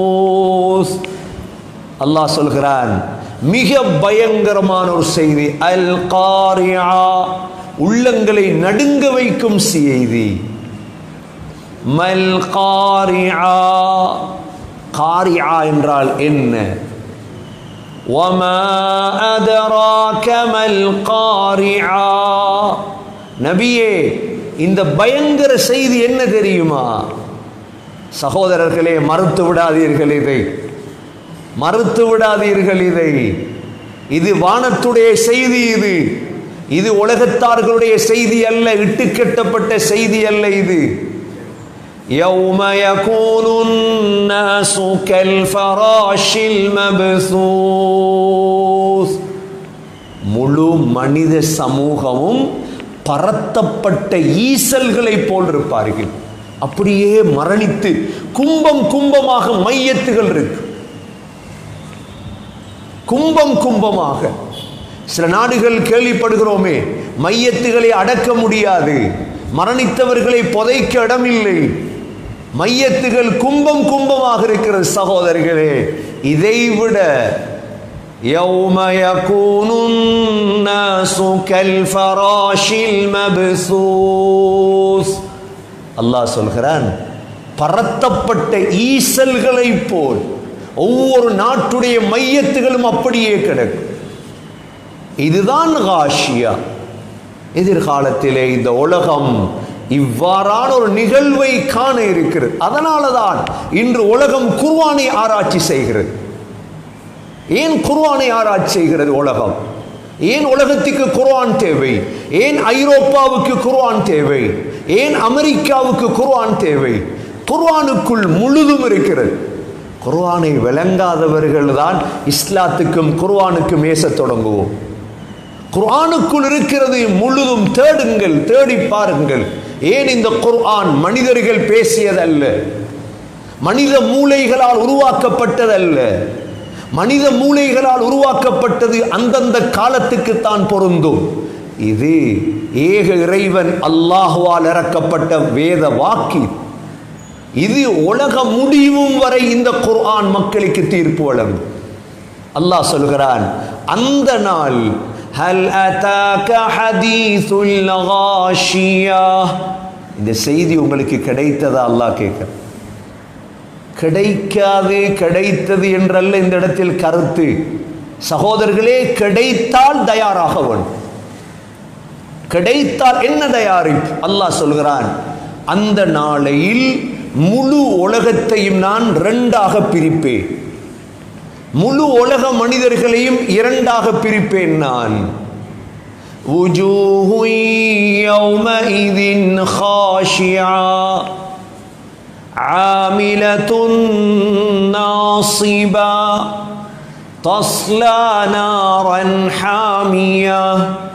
அல்லாஹ் சொல்கிறான் மிக பயங்கரமான ஒரு செய்தி அல் காரியா உள்ளங்களை நடுங்க வைக்கும் செய்தி மல் காரியா காரியா என்றால் என்ன وما أدراك ما القارعة நபியே இந்த பயங்கர செய்தி என்ன தெரியுமா சகோதரர்களே மறுத்து விடாதீர்கள் இதை மறுத்து விடாதீர்கள் இதை இது வானத்துடைய செய்தி இது இது உலகத்தார்களுடைய செய்தி அல்ல இட்டுக்கட்டப்பட்ட செய்தி அல்ல இது يوم يكون الناس كالفراش المبثوث முழு மனித சமூகமும் பரத்தப்பட்ட ஈசல்களை போல் இருப்பார்கள் அப்படியே மரணித்து கும்பம் கும்பமாக மையத்துகள் இருக்கு கும்பம் கும்பமாக சில நாடுகள் கேள்விப்படுகிறோமே மையத்துகளை அடக்க முடியாது மரணித்தவர்களை புதைக்க இடமில்லை மையத்துகள் கும்பம் கும்பமாக இருக்கிற சகோதரர்களே இதைவிட يوم يكون الناس كالفراش المبثوث அல்லாஹ் சொல்கிறான் பரத்தப்பட்ட ஈசல்களை போல் ஒவ்வொரு நாட்டுடைய மையத்துகளும் அப்படியே கிடக்கும் இதுதான் காஷியா எதிர்காலத்திலே இந்த உலகம் இவ்வாறான ஒரு நிகழ்வை காண இருக்கிறது அதனால தான் இன்று உலகம் குர்வானை ஆராய்ச்சி செய்கிறது ஏன் குர்வானை ஆராய்ச்சி செய்கிறது உலகம் ஏன் உலகத்துக்கு குர்ஆன் தேவை ஏன் ஐரோப்பாவுக்கு குர்ஆன் தேவை ஏன் அமெரிக்காவுக்கு குர்ஆன் தேவை குர்ஆனுக்குள் முழுதும் இருக்கிறது குர்ஆனை விளங்காதவர்கள் தான் இஸ்லாத்துக்கும் குர்ஆனுக்கும் ஏசத் தொடங்குவோம் குர்ஆனுக்குள் இருக்கிறது முழுதும் தேடுங்கள் தேடி பாருங்கள் ஏன் இந்த குர்ஆன் மனிதர்கள் பேசியதல்ல மனித மூளைகளால் உருவாக்கப்பட்டதல்ல மனித மூளைகளால் உருவாக்கப்பட்டது அந்தந்த காலத்துக்கு தான் பொருந்தும் இது ஏக இறைவன் அல்லாஹுவால் இறக்கப்பட்ட வேத வாக்கி இது உலக முடிவும் வரை இந்த குர்ஆன் மக்களுக்கு தீர்ப்பு வழங்கும் அல்லாஹ் சொல்கிறான் அந்த நாள் ஹல் அதாக ஹதீசுல் காஷியா இந்த செய்தி உங்களுக்கு கிடைத்ததா அல்லாஹ் கேட்கிறான் கிடைக்காது கிடைத்தது என்றல்ல இந்த இடத்தில் கருத்து சகோதரர்களே கிடைத்தால் தயாராக வேண்டும் கிடைத்தால் என்ன தயாரிப்பு அல்லாஹ் சொல்கிறான் அந்த நாளையில் முழு உலகத்தையும் நான் ரெண்டாக பிரிப்பேன் முழு உலக மனிதர்களையும் இரண்டாக பிரிப்பேன் நான் وجوه يومئذ خاشعة عاملة ناصبة تصلى نارا حامية